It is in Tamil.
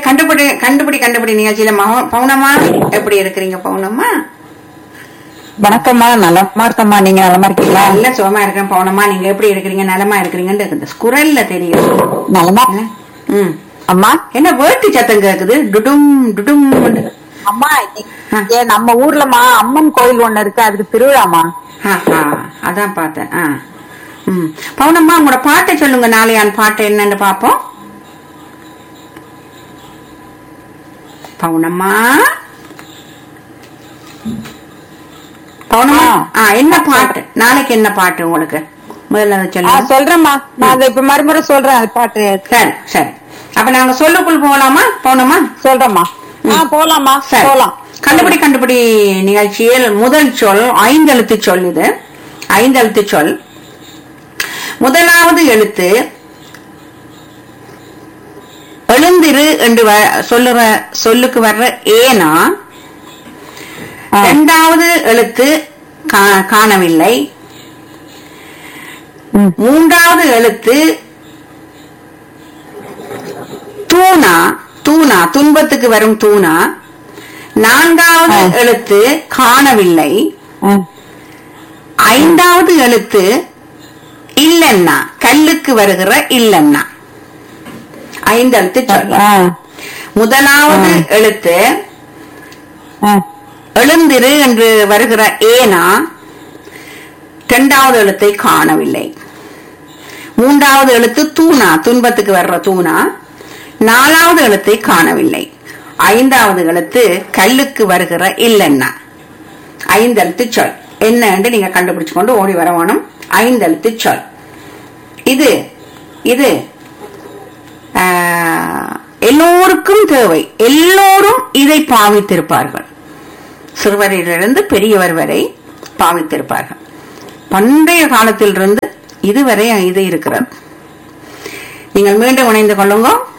கண்டுபிடி கண்டுபிடி கண்டுபிடி நிகழ்ச்சியில மௌ- பௌனமா எப்படி இருக்கிறீங்க பௌனமா வணக்கம்மா நலமா இருக்கம்மா நீங்க நலமா இருக்கீங்களா நல்ல சுகமா இருக்கிறேன் பௌனமா நீங்க எப்படி இருக்கிறீங்க நலமா இருக்கிறீங்கன்னு இந்த குரல்ல தெரியும் நலமா ம் அம்மா என்ன வேட்டு சத்தம் கேக்குது டுடும் டுடும் அம்மா இன்னைக்கு நம்ம ஊர்லமா அம்மன் கோயில் ஒண்ணு இருக்கு அதுக்கு திருவிழாமா ஆஹா அதான் பார்த்தேன் ஆ ம் பௌனம்மா உங்களோட பாட்டை சொல்லுங்க நாளையான் பாட்டு என்னன்னு பாப்போம் பௌனம்மா பௌனம்மா ஆ என்ன பாட்டு நாளைக்கு என்ன பாட்டு உங்களுக்கு முதல்ல அதை ஆ, சொல்லுங்க சொல்றேம்மா நான் அதை இப்ப மறுமுறை சொல்றேன் அது பாட்டு சரி சரி அப்ப நாங்க சொல்லுக்குள் போகலாமா பௌனம்மா சொல்றேம்மா ஆ போலாமா சரி போலாம் கண்டுபிடி கண்டுபிடி நிகழ்ச்சியில் முதல் சொல் ஐந்தெழுத்து சொல் இது ஐந்தெழுத்து சொல் முதலாவது எழுத்து எழுந்திரு என்று வ- சொல்லுற சொல்லுக்கு வர்ற ஏனா ஆ. இரண்டாவது எழுத்து கா- காணவில்லை ம். மூன்றாவது எழுத்து தூணா தூணா துன்பத்துக்கு வரும் தூணா நான்காவது ஆ. எழுத்து காணவில்லை ஆ, ஐந்தாவது எழுத்து இல்லன்னா கல்லுக்கு வருகிற இல்லன்னா ஐந்து எழுத்து சொல் ஆ, முதலாவது ஆ. எழுத்து ஆ, எழுந்திரு என்று வருகிற ஏனா இரண்டாவது எழுத்தை காணவில்லை மூன்றாவது எழுத்து தூணா துன்பத்துக்கு வர்ற தூணா நாலாவது எழுத்தை காணவில்லை ஐந்தாவது எழுத்து கல்லுக்கு வருகிற இல்லன்னா ஐந்தெழுத்து சொல் என்ன என்று நீங்க கண்டுபிடிச்சு கொண்டு ஓடி வர வேணும் ஐந்தெழுத்து சொல் இது இது ஆஹ், எல்லோருக்கும் தேவை எல்லோரும் இதை பாவித்திருப்பார்கள் சிறுவரிலிருந்து பெரியவர் வரை பாவித்திருப்பார்கள் பண்டைய காலத்திலிருந்து இதுவரை இது இருக்கிறது நீங்கள் மீண்டும் இணைந்து கொள்ளுங்க